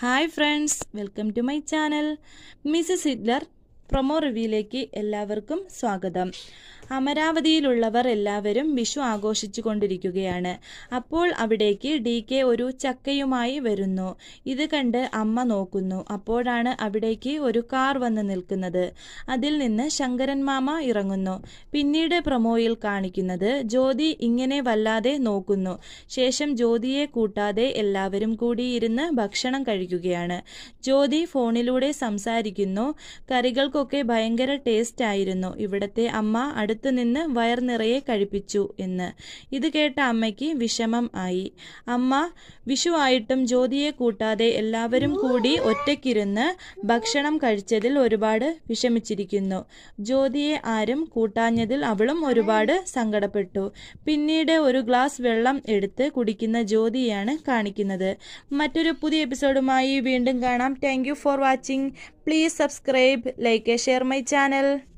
hi friends welcome to my channel Mrs Hitler promo റിവ്യൂയിലേക്ക് എല്ലാവർക്കും സ്വാഗതം അമരാവതിയിലുള്ളവർ എല്ലാവരും വിഷു ആഘോഷിച്ചു കൊണ്ടിരിക്കുകയാണ് അപ്പോൾ അവിടേക്ക് ഡി കെ ഒരു ചക്കയുമായി വരുന്നു ഇത് കണ്ട് അമ്മ നോക്കുന്നു അപ്പോഴാണ് അവിടേക്ക് ഒരു കാർ വന്ന് നിൽക്കുന്നത് അതിൽ നിന്ന് ശങ്കരൻ മാമ ഇറങ്ങുന്നു പിന്നീട് പ്രൊമോയിൽ കാണിക്കുന്നത് ജ്യോതി ഇങ്ങനെ വല്ലാതെ നോക്കുന്നു ശേഷം ജ്യോതിയെ കൂട്ടാതെ എല്ലാവരും കൂടി ഇരുന്ന് ഭക്ഷണം കഴിക്കുകയാണ് ജ്യോതി ഫോണിലൂടെ സംസാരിക്കുന്നു കറികൾക്കൊക്കെ ഭയങ്കര ടേസ്റ്റ് ആയിരുന്നു ഇവിടത്തെ അമ്മ അടുത്തു നിന്ന് വയർ നിറയെ കഴിപ്പിച്ചു എന്ന് ഇത് കേട്ട അമ്മയ്ക്ക് വിഷമം ആയി അമ്മ വിഷു ആയിട്ടും ജ്യോതിയെ കൂട്ടാതെ എല്ലാവരും കൂടി ഒറ്റയ്ക്കിരുന്ന് ഭക്ഷണം കഴിച്ചതിൽ ഒരുപാട് വിഷമിച്ചിരിക്കുന്നു ജ്യോതിയെ ആരും കൂട്ടാഞ്ഞതിൽ അവളും ഒരുപാട് സങ്കടപ്പെട്ടു പിന്നീട് ഒരു ഗ്ലാസ് വെള്ളം എടുത്ത് കുടിക്കുന്ന ജ്യോതിയാണ് കാണിക്കുന്നത് മറ്റൊരു പുതിയ എപ്പിസോഡുമായി വീണ്ടും കാണാം thank for watching please subscribe like share my channel